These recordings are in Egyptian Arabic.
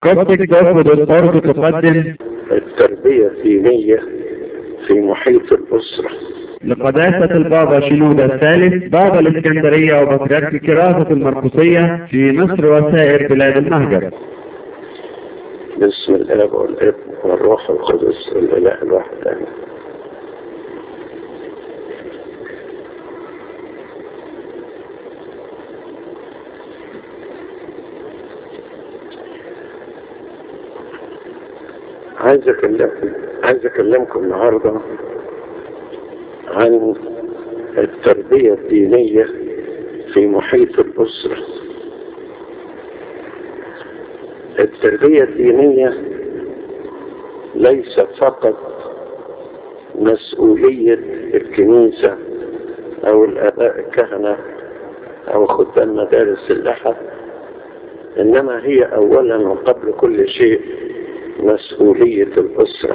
كوستك دوت أورج تقدم التربية الدينية في محيط الأسرة لقداسة البابا شنودة الثالث بابا الإسكندرية وبطريرك كراسة المرقسية في مصر وسائر بلاد المهجر باسم الاب والابن والروح القدس الاله الواحد امين عايز اكلمكم عايز اكلمكم النهارده عن التربيه الدينيه في محيط الاسره التربية الدينية ليست فقط مسؤولية الكنيسة أو الآباء الكهنة أو خدام مدارس الأحد إنما هي أولا وقبل كل شيء مسؤولية الأسرة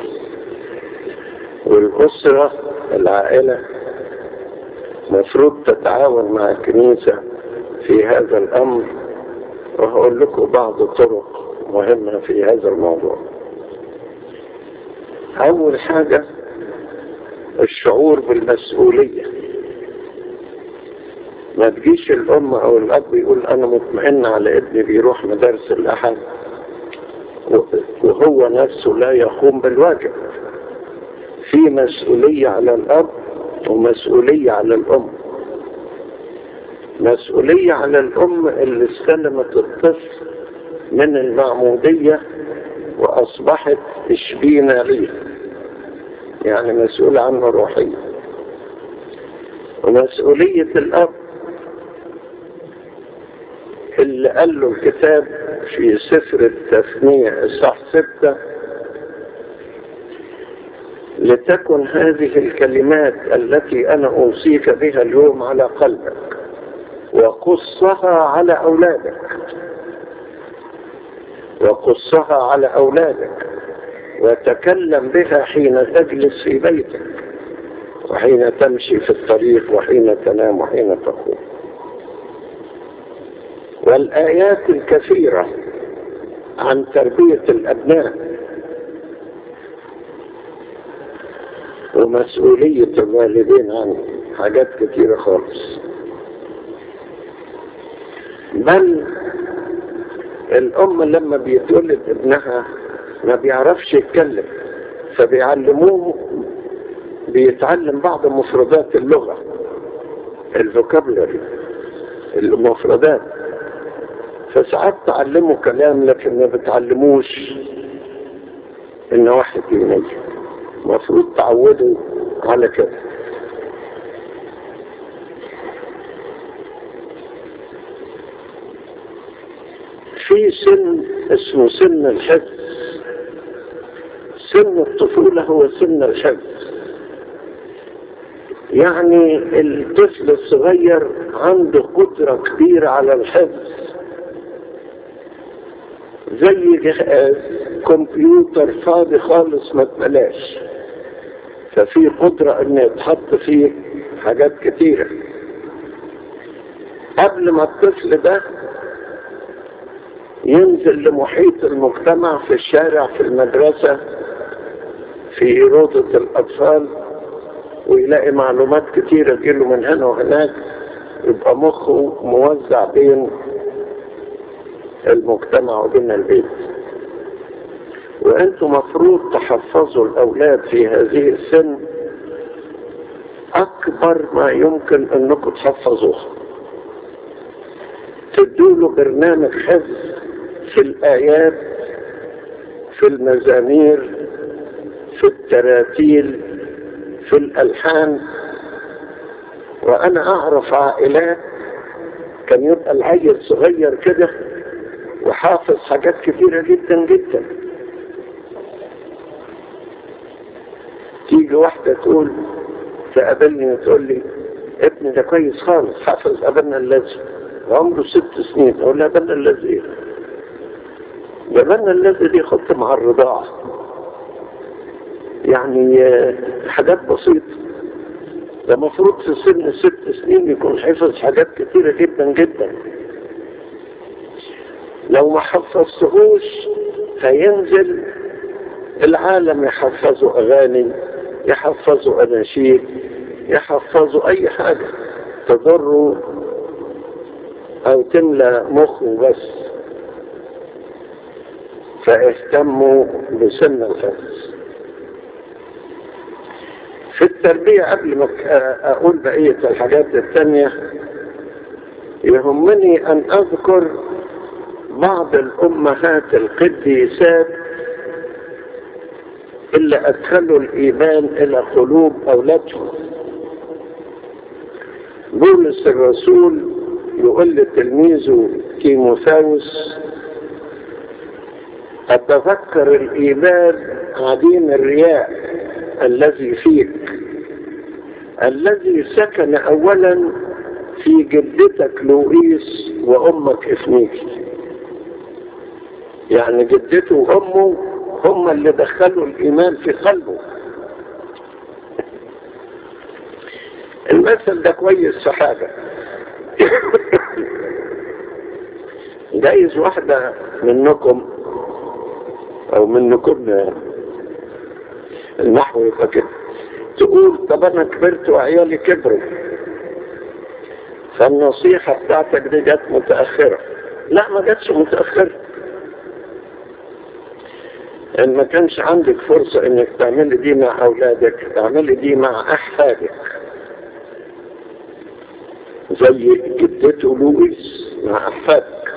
والأسرة العائلة مفروض تتعاون مع الكنيسة في هذا الأمر وهقول لكم بعض الطرق مهمة في هذا الموضوع أول حاجة الشعور بالمسؤولية ما تجيش الأم أو الأب يقول أنا مطمئن على ابني بيروح مدارس الأحد وهو نفسه لا يقوم بالواجب في مسؤولية على الأب ومسؤولية على الأم مسؤولية على الأم اللي استلمت الطفل من المعمودية وأصبحت تشبينا ليه يعني مسؤول عنه روحيا ومسؤولية الأب اللي قال له الكتاب في سفر التثنية إصحاح ستة لتكن هذه الكلمات التي أنا أوصيك بها اليوم على قلبك وقصها على أولادك وقصها على أولادك وتكلم بها حين تجلس في بيتك وحين تمشي في الطريق وحين تنام وحين تقوم والآيات الكثيرة عن تربية الأبناء ومسؤولية الوالدين عنه حاجات كثيرة خالص بل الأم لما بيتولد ابنها ما بيعرفش يتكلم فبيعلموه بيتعلم بعض مفردات اللغة الفوكابلري المفردات فساعات تعلموا كلام لكن ما بتعلموش ان واحد ينجي المفروض تعودوا على كده في سن اسمه سن الحفظ سن الطفولة هو سن الحفظ يعني الطفل الصغير عنده قدرة كبيرة على الحفظ زي جهاز كمبيوتر فاضي خالص ما اتملاش ففي قدرة ان يتحط فيه حاجات كتيرة قبل ما الطفل ده ينزل لمحيط المجتمع في الشارع في المدرسة في روضة الأطفال ويلاقي معلومات كتيرة تجيله من هنا وهناك يبقى مخه موزع بين المجتمع وبين البيت وانتم مفروض تحفظوا الأولاد في هذه السن أكبر ما يمكن أنكم تحفظوه تدوا برنامج حفظ في الآيات في المزامير في التراتيل في الألحان وأنا أعرف عائلات كان يبقى العيل صغير كده وحافظ حاجات كثيرة جدا جدا تيجي واحدة تقول تقابلني وتقول لي ابني ده كويس خالص حافظ أبنا الذي عمره ست سنين اقول لها بنا الذي ايه ده بنا الذي دي خط مع الرضاعة يعني حاجات بسيطة ده مفروض في سن ست سنين يكون حفظ حاجات كتيرة جدا جدا لو ما حفظتهوش فينزل العالم يحفظوا أغاني يحفظوا أناشيد يحفظوا أي حاجة تضره أو تملى مخه بس فاهتموا بسن الحفظ في التربية قبل ما أقول بقية الحاجات الثانية يهمني أن أذكر بعض الأمهات القديسات اللي أدخلوا الإيمان إلى قلوب أولادهم بولس الرسول يقول لتلميذه تيموثاوس أتذكر الإيمان عديم الرياء الذي فيك الذي سكن أولا في جدتك لوئيس وأمك إفنيكي يعني جدته وأمه هم اللي دخلوا الإيمان في قلبه المثل ده كويس في حاجة جايز واحدة منكم أو منكم النحو يبقى كده تقول طب أنا كبرت وعيالي كبروا فالنصيحة بتاعتك دي جت متأخرة لا ما جاتش متأخرة ان ما كانش عندك فرصة انك تعملي دي مع اولادك تعملي دي مع احفادك زي جدته لويس مع احفادك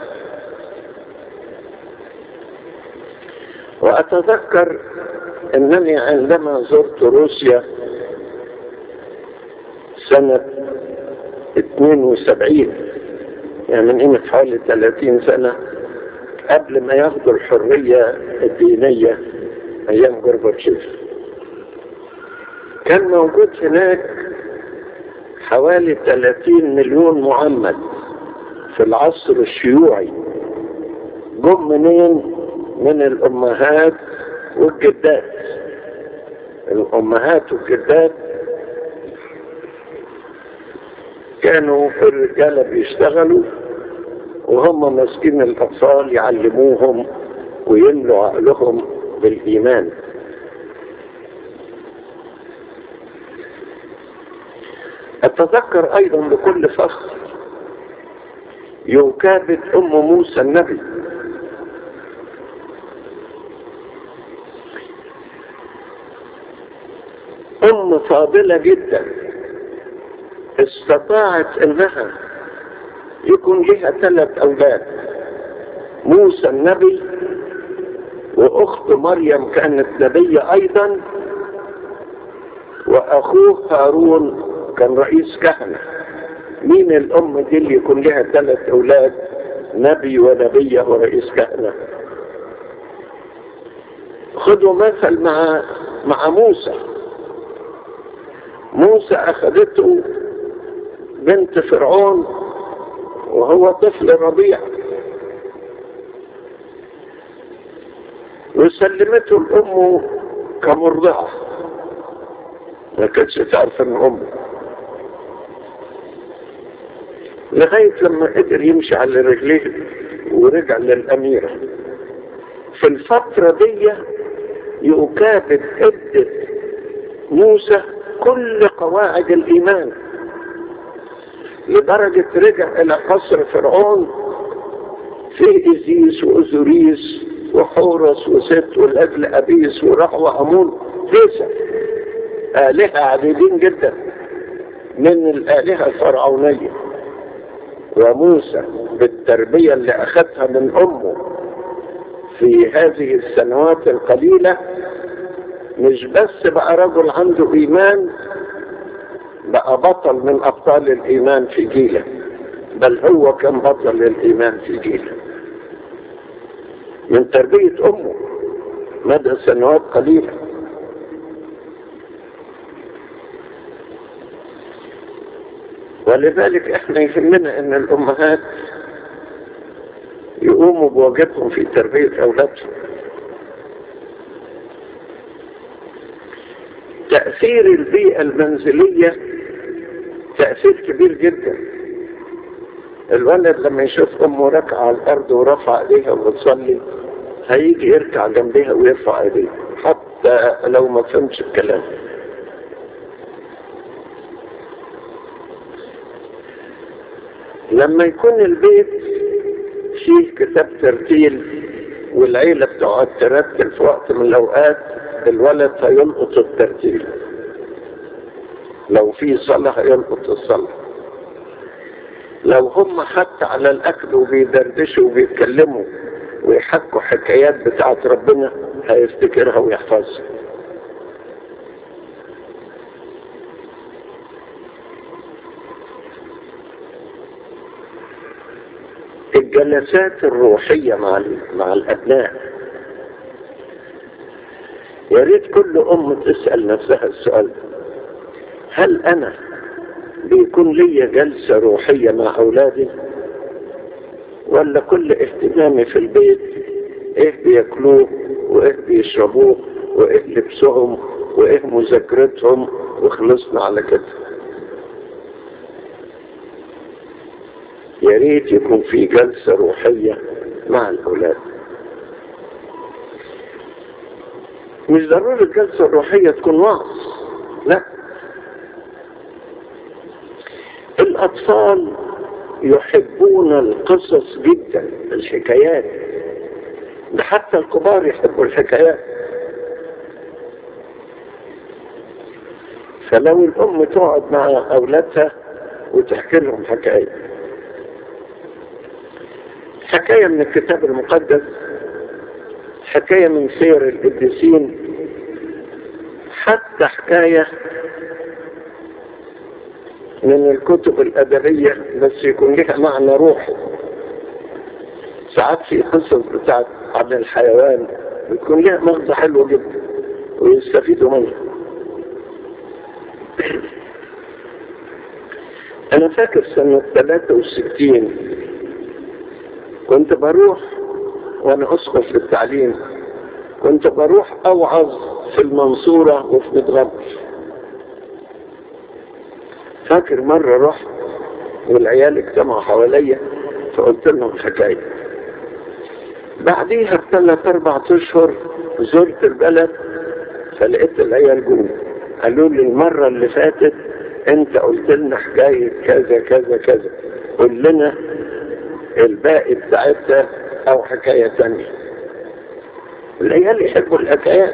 واتذكر انني عندما زرت روسيا سنة 72 يعني من قيمة حوالي 30 سنة قبل ما ياخدوا الحرية الدينية أيام جورباتشيف كان موجود هناك حوالي 30 مليون معمد في العصر الشيوعي جم منين من الأمهات والجدات الأمهات والجدات كانوا الرجالة بيشتغلوا وهم ماسكين الأطفال يعلموهم ويملوا عقلهم بالإيمان أتذكر أيضا بكل فخر يكابد أم موسى النبي أم فاضلة جدا استطاعت انها يكون لها ثلاث اولاد موسى النبي واخت مريم كانت نبية ايضا واخوه هارون كان رئيس كهنة مين الام دي اللي يكون لها ثلاث اولاد نبي ونبية ورئيس كهنة خدوا مثل مع مع موسى موسى اخذته بنت فرعون وهو طفل رضيع وسلمته لأمه كمرضعة ما كانتش تعرف ان امه لغاية لما قدر يمشي على رجليه ورجع للأميرة في الفترة دي يكابد ادت موسى كل قواعد الإيمان لدرجة رجع إلى قصر فرعون فيه إزيس وأزوريس وحورس وست والأجل أبيس ورحوة أمون تسع آلهة عديدين جدا من الآلهة الفرعونية وموسى بالتربية اللي أخذها من أمه في هذه السنوات القليلة مش بس بقى رجل عنده إيمان بقى بطل من أبطال الإيمان في جيله بل هو كان بطل الإيمان في جيله من تربية أمه مدى سنوات قليلة ولذلك احنا يهمنا ان الامهات يقوموا بواجبهم في تربية اولادهم تأثير البيئة المنزلية تأثير كبير جدا الولد لما يشوف امه راكعة على الارض ورفع ايديها وبتصلي هيجي يركع جنبها ويرفع ايديه حتى لو ما فهمش الكلام لما يكون البيت فيه كتاب ترتيل والعيلة بتقعد ترتل في وقت من الأوقات الولد هيلقط الترتيل لو في صلاة هيلقط الصلاة لو هم حتى على الأكل وبيدردشوا وبيتكلموا ويحكوا حكايات بتاعت ربنا هيفتكرها ويحفظها الجلسات الروحية مع مع الأبناء يا ريت كل أم تسأل نفسها السؤال ده هل أنا بيكون لي جلسة روحية مع أولادي ولا كل اهتمامي في البيت ايه بياكلوه وايه بيشربوه وايه لبسهم وايه مذاكرتهم وخلصنا على كده يا ريت يكون في جلسة روحية مع الأولاد مش ضروري الجلسة الروحية تكون وعظ لا الأطفال يحبون القصص جدا الحكايات ده حتى الكبار يحبوا الحكايات فلو الأم تقعد مع أولادها وتحكي لهم حكاية حكاية من الكتاب المقدس حكاية من سير القديسين حتى حكاية من الكتب الأدبية بس يكون لها معنى روحي ساعات في قصص بتاعت عن الحيوان بيكون لها مغزى حلو جدا ويستفيدوا منها أنا فاكر سنة 63 كنت بروح وأنا أسقف في التعليم كنت بروح أوعظ في المنصورة وفي متغبر فاكر مرة رحت والعيال اجتمعوا حواليا فقلت لهم حكاية بعديها بثلاث أربع أشهر زرت البلد فلقيت العيال جم قالوا لي المرة اللي فاتت أنت قلت لنا حكاية كذا كذا كذا قول لنا الباقي بتاعتها أو حكاية تانية العيال يحبوا الحكايات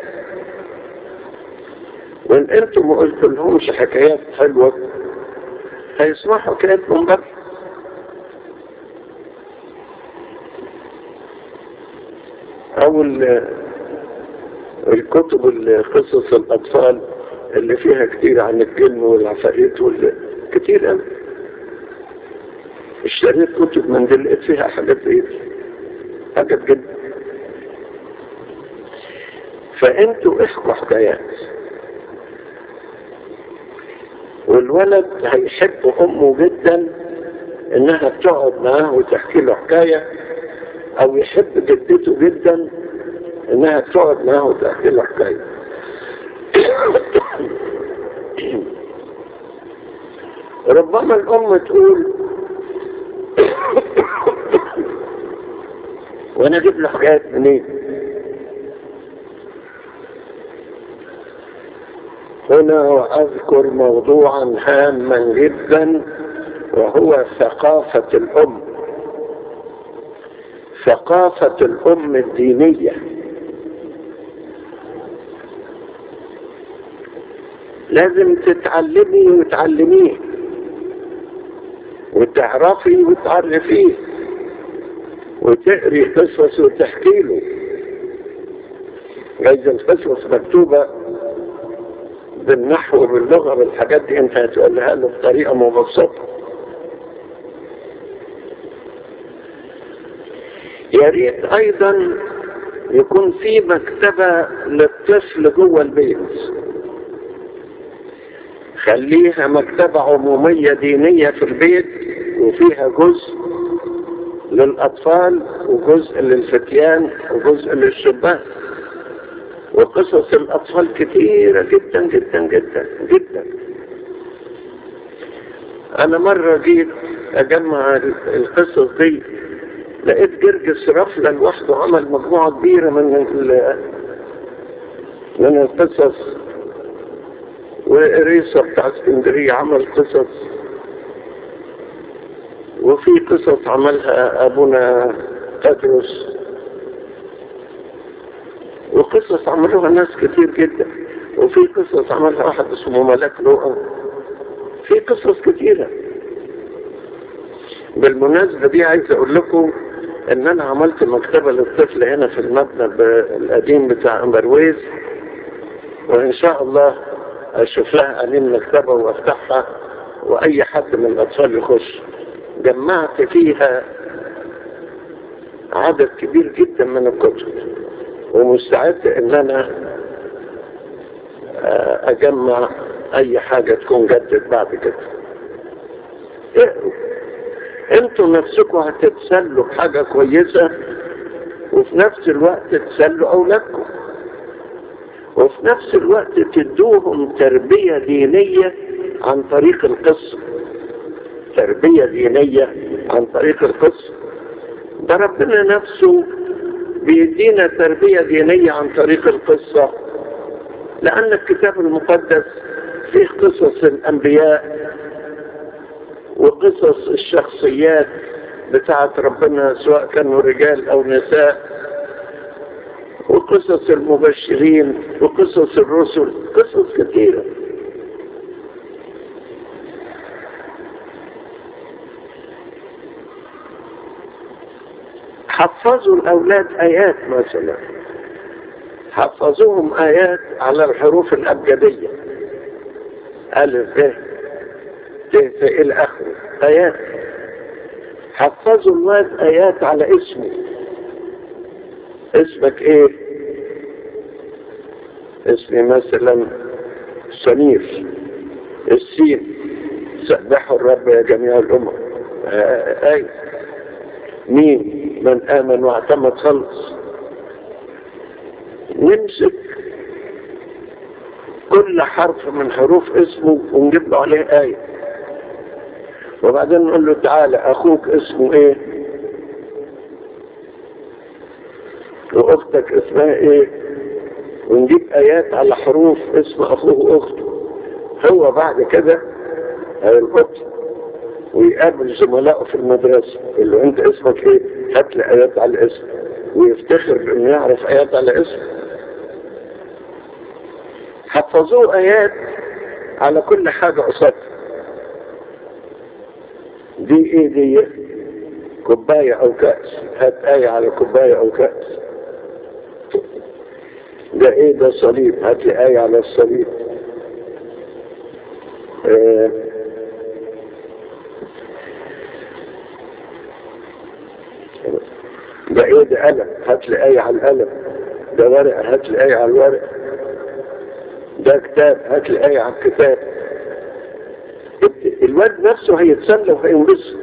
وان انتم ما قلت لهمش حكايات حلوة هيسمعوا حكايات من بره او الكتب قصص الاطفال اللي فيها كتير عن الجن والعفاريت وال... كتير قوي اشتريت كتب من دي لقيت فيها حاجات زي دي حاجات جدا فانتوا احكوا حكايات والولد هيحب امه جدا انها تقعد معاه وتحكي له حكاية او يحب جدته جدا انها تقعد معاه وتحكي له حكاية ربما الام تقول وانا اجيب له حكايات منين هنا أذكر موضوعا هاما جدا وهو ثقافة الأم ثقافة الأم الدينية لازم تتعلمي وتعلميه وتعرفي وتعرفيه وتقري قصص وتحكي له جايز القصص مكتوبة بالنحو وباللغة بالحاجات دي انت هتقولها له بطريقة مبسطة يا ريت ايضا يكون في مكتبة للطفل جوه البيت خليها مكتبة عمومية دينية في البيت وفيها جزء للأطفال وجزء للفتيان وجزء للشبان وقصص الأطفال كثيرة جدا جدا جدا جدا أنا مرة جيت أجمع القصص دي لقيت جرجس رفلة لوحده عمل مجموعة كبيرة من ال من القصص وإريسا بتاع اسكندرية عمل قصص وفي قصص عملها أبونا تدرس وقصص عملوها ناس كتير جدا وفي قصص عملها واحد اسمه ملاك لؤى في قصص كتيرة بالمناسبة دي عايز اقول لكم ان انا عملت مكتبة للطفل هنا في المبنى القديم بتاع امبرويز وان شاء الله اشوف لها امين مكتبة وافتحها واي حد من الاطفال يخش جمعت فيها عدد كبير جدا من الكتب ومستعد ان انا اجمع اي حاجة تكون جدت بعد كده اقروا انتوا نفسكم هتتسلوا بحاجة كويسة وفي نفس الوقت تسلوا اولادكم وفي نفس الوقت تدوهم تربية دينية عن طريق القصة تربية دينية عن طريق القصة ده ربنا نفسه بيدينا تربية دينية عن طريق القصة لأن الكتاب المقدس فيه قصص الأنبياء وقصص الشخصيات بتاعت ربنا سواء كانوا رجال أو نساء وقصص المبشرين وقصص الرسل قصص كثيرة حفظوا الأولاد آيات مثلا حفظوهم آيات على الحروف الأبجدية ألف ب ت ف إلى آخره آيات حفظوا الواد آيات على اسمه اسمك إيه؟ اسمي مثلا سمير السين سبحوا الرب يا جميع الأمم آه آية مين من آمن واعتمد خلص نمسك كل حرف من حروف اسمه ونجيب له عليه آية وبعدين نقول له تعالى أخوك اسمه إيه وأختك اسمها إيه ونجيب آيات على حروف اسم أخوه وأخته هو بعد كده هيلقط ويقابل زملائه في المدرسة يقول له أنت اسمك إيه هات لي آيات على الاسم ويفتخر إنه يعرف آيات على اسم حفظوه آيات على كل حاجة قصاد دي ايه دي كوباية او كأس هات آية على كوباية او كأس ده ايه ده صليب هات لي آية على الصليب آه ده ايه ده قلم هات لي آية على القلم ده ورقة هات لي آية على الورق ده كتاب هات لي آية على الكتاب الواد نفسه هيتسلى وهينبسط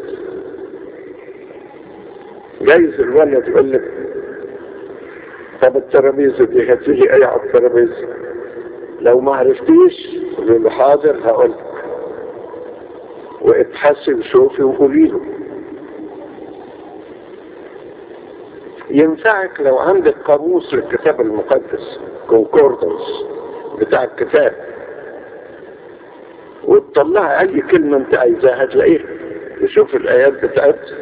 جايز الولد يقول لك طب الترابيزه دي هات لي آية على الترابيزه لو ما عرفتيش قول له حاضر هقول لك واتحسن وشوفي وقولي له ينفعك لو عندك قاموس للكتاب المقدس كونكوردنس بتاع الكتاب وتطلع اي كلمة انت عايزاها هتلاقيها تشوف الايات بتاعتها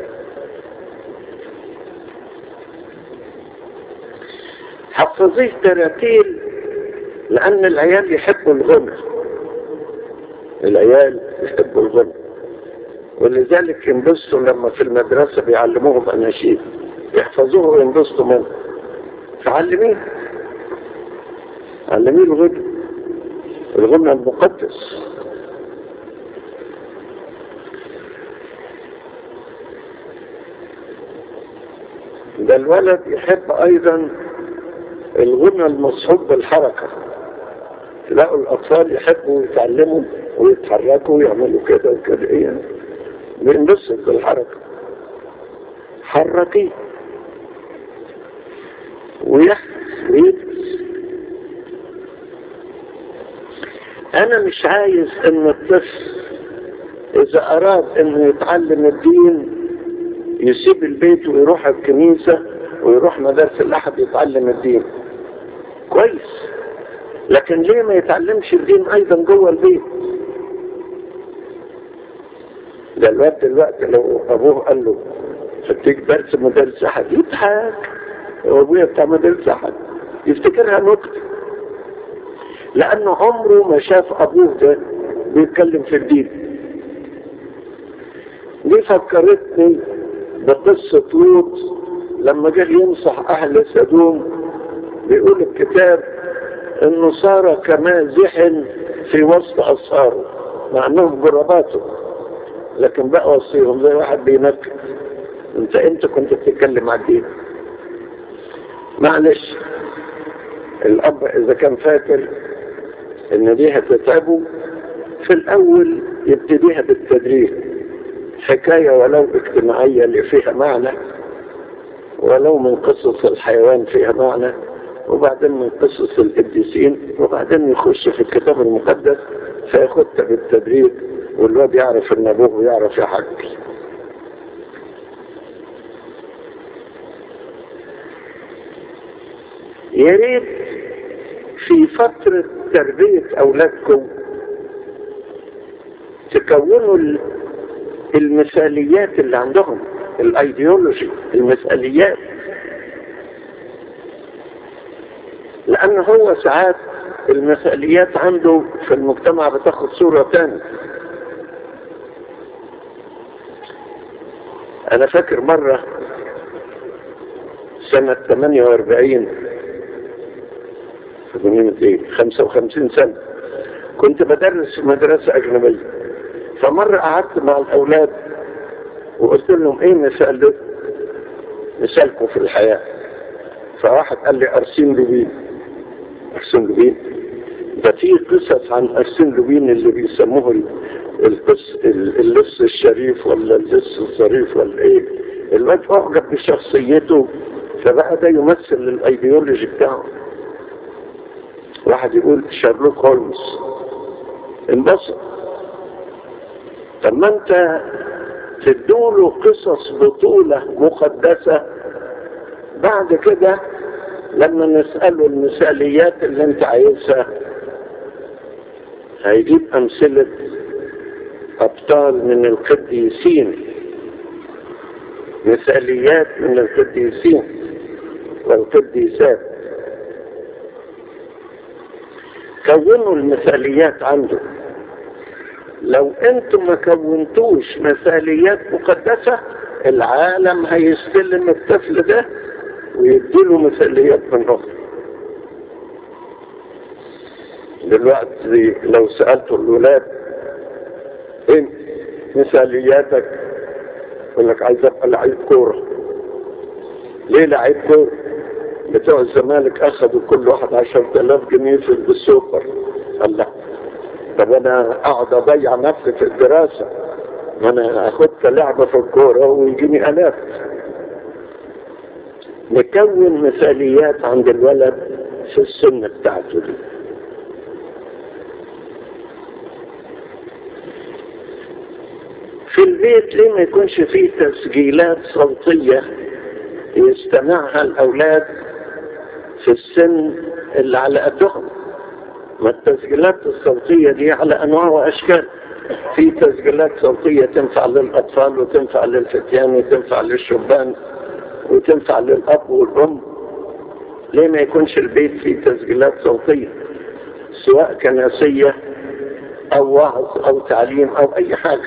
حفظيه تراتيل لان العيال يحبوا الغنى العيال يحبوا الغنى ولذلك ينبسطوا لما في المدرسة بيعلموهم اناشيد يحفظوه وينبسطوا منه فعلميه علميه الغنى الغنى المقدس ده الولد يحب ايضا الغنى المصحوب بالحركة تلاقوا الاطفال يحبوا يتعلموا ويتحركوا ويعملوا كده وكده ايه بينبسط بالحركة حركيه ويحدث ويدرس انا مش عايز ان الطفل اذا اراد انه يتعلم الدين يسيب البيت ويروح الكنيسة ويروح مدارس الأحد يتعلم الدين كويس لكن ليه ما يتعلمش الدين أيضا جوه البيت ده الواد دلوقتي لو أبوه قال له هديك درس مدارس أحد يضحك هو أبويا بتاع مدارس أحد يفتكرها نكتة لأنه عمره ما شاف أبوه ده بيتكلم في الدين دي فكرتني بقصة لوط لما جه ينصح أهل سدوم بيقول الكتاب إنه صار كمازح في وسط أصهاره مع إنهم جرباته لكن بقى وصيهم زي واحد بينكد انت انت كنت بتتكلم عن الدين معلش الاب اذا كان فاكر ان دي هتتعبه في الاول يبتديها بالتدريج حكاية ولو اجتماعية اللي فيها معنى ولو من قصص الحيوان فيها معنى وبعدين من قصص القديسين وبعدين يخش في الكتاب المقدس فياخدها بالتدريج والواد يعرف ان ابوه يعرف يحكي يا ريت في فترة تربية أولادكم تكونوا المثاليات اللي عندهم الايديولوجي المثاليات لأن هو ساعات المثاليات عنده في المجتمع بتاخد صورة تانية أنا فاكر مرة سنة 48 في بنيمة ايه 55 سنة كنت بدرس في مدرسة أجنبية فمرة قعدت مع الأولاد وقلت لهم ايه مثال مثالكم في الحياة فواحد قال لي أرسين لوبين أرسين لوبين ده في قصص عن أرسين لوبين اللي بيسموه القص اللص الشريف ولا اللص الظريف ولا ايه الواد أعجب بشخصيته فبقى ده يمثل الايديولوجي بتاعه واحد يقول شارلوك هولمز انبسط طب ما انت تدوله قصص بطولة مقدسة بعد كده لما نسأله المثاليات اللي انت عايزها هيجيب امثلة ابطال من القديسين مثاليات من القديسين والقديسات كونوا المثاليات عنده لو انتم ما كونتوش مثاليات مقدسة العالم هيستلم الطفل ده ويديله مثاليات من اخرى دلوقتي لو سألتوا الولاد انت مثالياتك يقول لك عايز ابقى لعيب كورة ليه لعيب كورة بتوع الزمالك اخذوا كل واحد عشر تلاف جنيه في السوبر قال لا طب انا اقعد اضيع نفسي في الدراسة ما انا اخدت لعبة في الكورة ويجيني الاف نكون مثاليات عند الولد في السن بتاعته دي في البيت ليه ما يكونش فيه تسجيلات صوتية يستمعها الأولاد في السن اللي على قدهم ما التسجيلات الصوتية دي على أنواع وأشكال في تسجيلات صوتية تنفع للأطفال وتنفع للفتيان وتنفع للشبان وتنفع للأب والأم ليه ما يكونش البيت فيه تسجيلات صوتية سواء كنسية أو وعظ أو تعليم أو أي حاجة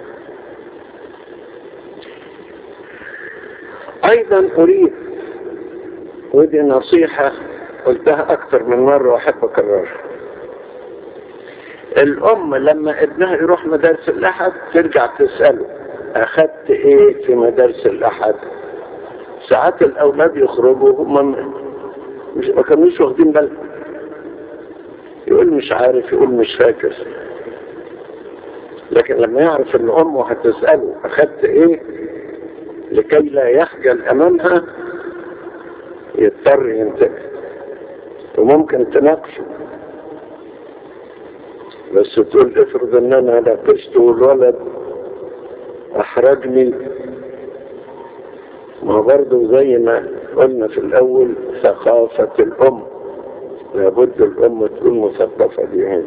أيضا أريد ودي نصيحة قلتها أكثر من مرة وأحب أكررها الأم لما ابنها يروح مدارس الأحد ترجع تسأله أخذت إيه في مدارس الأحد ساعات الأولاد يخرجوا هم مش ما كانوش واخدين بالهم يقول مش عارف يقول مش فاكر لكن لما يعرف ان امه هتسأله اخدت ايه لكي لا يخجل امامها يضطر ينتبه وممكن تناقشه بس تقول افرض ان انا ناقشت والولد احرجني ما برضه زي ما قلنا في الأول ثقافة الأم لابد الأم تكون مثقفة بهذا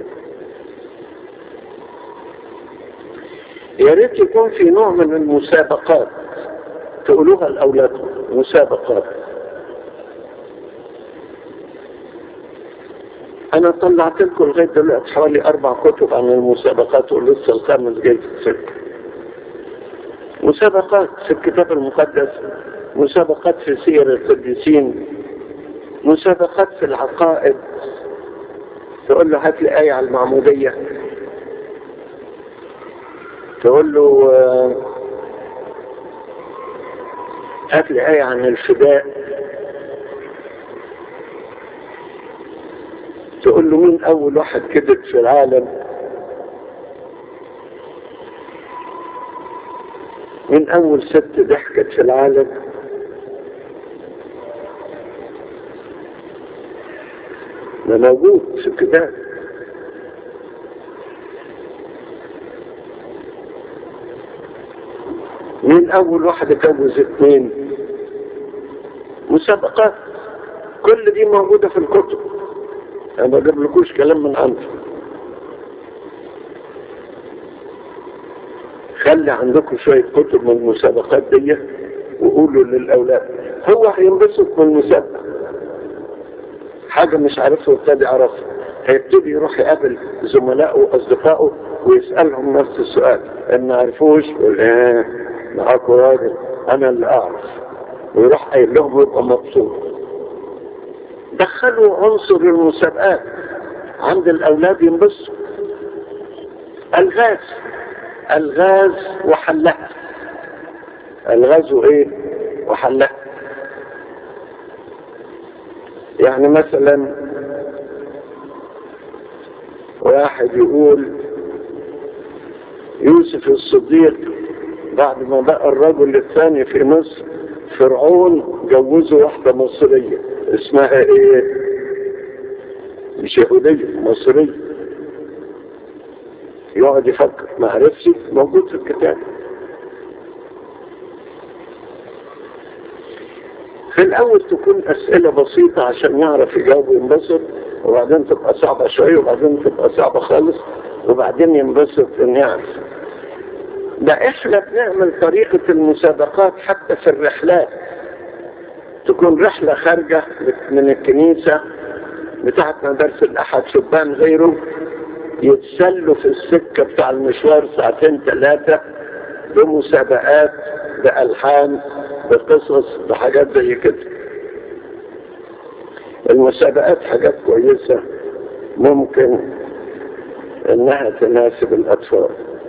يا ريت يكون في نوع من المسابقات تقولوها لأولادكم مسابقات أنا طلعت لكم لغاية دلوقتي حوالي أربع كتب عن المسابقات ولسه الخامس جاي في السكة مسابقات في الكتاب المقدس مسابقات في سير القديسين مسابقات في العقائد تقول له هات لي آية على المعمودية تقول له هات لي آية عن الفداء تقول له مين أول واحد كذب في العالم مين أول ست ضحكت في العالم ده موجود في الكتاب مين أول واحد اتجوز اثنين مسابقات كل دي موجودة في الكتب أنا ما جابلكوش كلام من عندي خلي عندكم شوية كتب من المسابقات دي وقولوا للأولاد هو هينبسط من المسابقة حاجة مش عارفها وابتدي يعرفها هيبتدي يروح يقابل زملائه وأصدقائه ويسألهم نفس السؤال إن ما عرفوش يقول إيه معاكوا راجل أنا اللي أعرف ويروح قايل لهم ويبقى مبسوط دخلوا عنصر المسابقات عند الأولاد ينبسطوا الغاز الغاز وحلها الغاز وايه وحلها يعني مثلا واحد يقول يوسف الصديق بعد ما بقى الرجل الثاني في مصر فرعون جوزه واحدة مصرية اسمها ايه مش يهودية مصرية يقعد يفكر ما عرفش موجود في الكتاب في الأول تكون أسئلة بسيطة عشان يعرف يجاوب وينبسط وبعدين تبقى صعبة شوية وبعدين تبقى صعبة خالص وبعدين ينبسط إن يعرف ده إحنا بنعمل طريقة المسابقات حتى في الرحلات تكون رحلة خارجة من الكنيسة بتاعت مدارس الأحد شبان غيره يتسلوا في السكة بتاع المشوار ساعتين ثلاثة بمسابقات بألحان بقصص بحاجات زي كده المسابقات حاجات كويسة ممكن انها تناسب الاطفال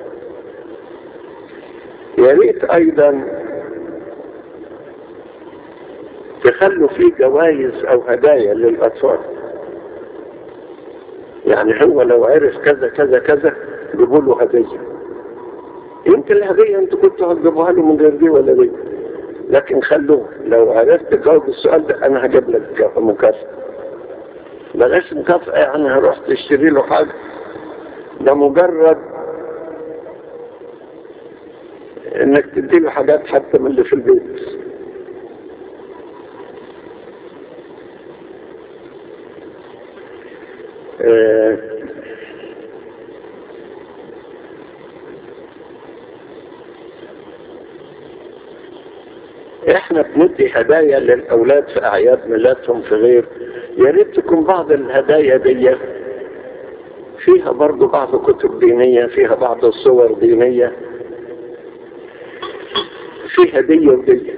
يا ريت ايضا تخلوا فيه جوائز او هدايا للاطفال يعني هو لو عرف كذا كذا كذا جيبوا له هديه يمكن الهديه انتوا كنتوا هتجيبوها له من غير دي ولا دي لكن خلوه لو عرفت تجاوب السؤال ده انا هجيب لك مكافأة بلاش مكافأة يعني هروح تشتري له حاجة ده مجرد انك تدي له حاجات حتى من اللي في البيت آه احنا بندي هدايا للاولاد في اعياد ميلادهم في غير يا ريت تكون بعض الهدايا دي فيها برضو بعض كتب دينية فيها بعض الصور دينية في هدية ودية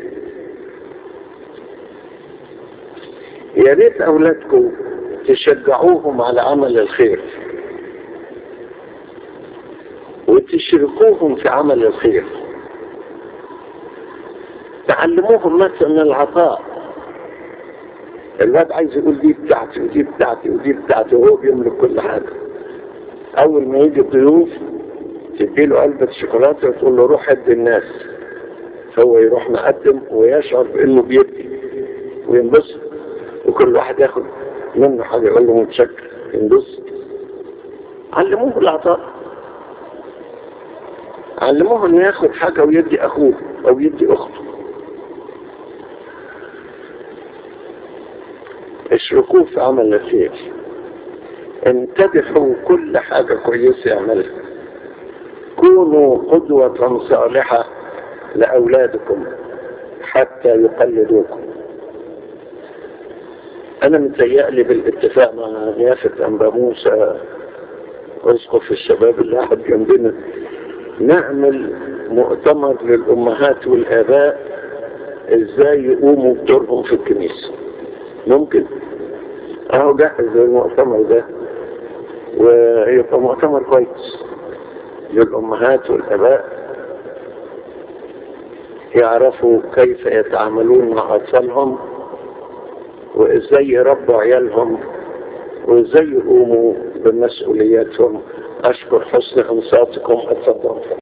يا ريت اولادكم تشجعوهم على عمل الخير وتشركوهم في عمل الخير تعلموهم مثلا العطاء الواد عايز يقول دي بتاعتي ودي بتاعتي ودي بتاعتي وهو بيملك كل حاجة أول ما يجي الضيوف تديله علبة شوكولاتة وتقول له روح ادي الناس هو يروح مقدم ويشعر بأنه بيدي وينبسط وكل واحد ياخد منه حاجة يقول له متشكر ينبسط علموه العطاء علموه انه ياخد حاجة ويدي اخوه او يدي اخته اشركوه في عمل الخير امتدحوا كل حاجة كويسة يعملها كونوا قدوة صالحة لأولادكم حتى يقلدوكم أنا متهيألي بالاتفاق مع نيافة أنبا موسى أسقف الشباب اللي قاعد جنبنا نعمل مؤتمر للأمهات والآباء إزاي يقوموا بدورهم في الكنيسة ممكن أهو جهز المؤتمر ده ويبقى مؤتمر كويس للأمهات والآباء يعرفوا كيف يتعاملون مع أطفالهم وإزاي يربوا عيالهم وإزاي يقوموا بمسؤولياتهم أشكر حسن إنصاتكم اتفضلوا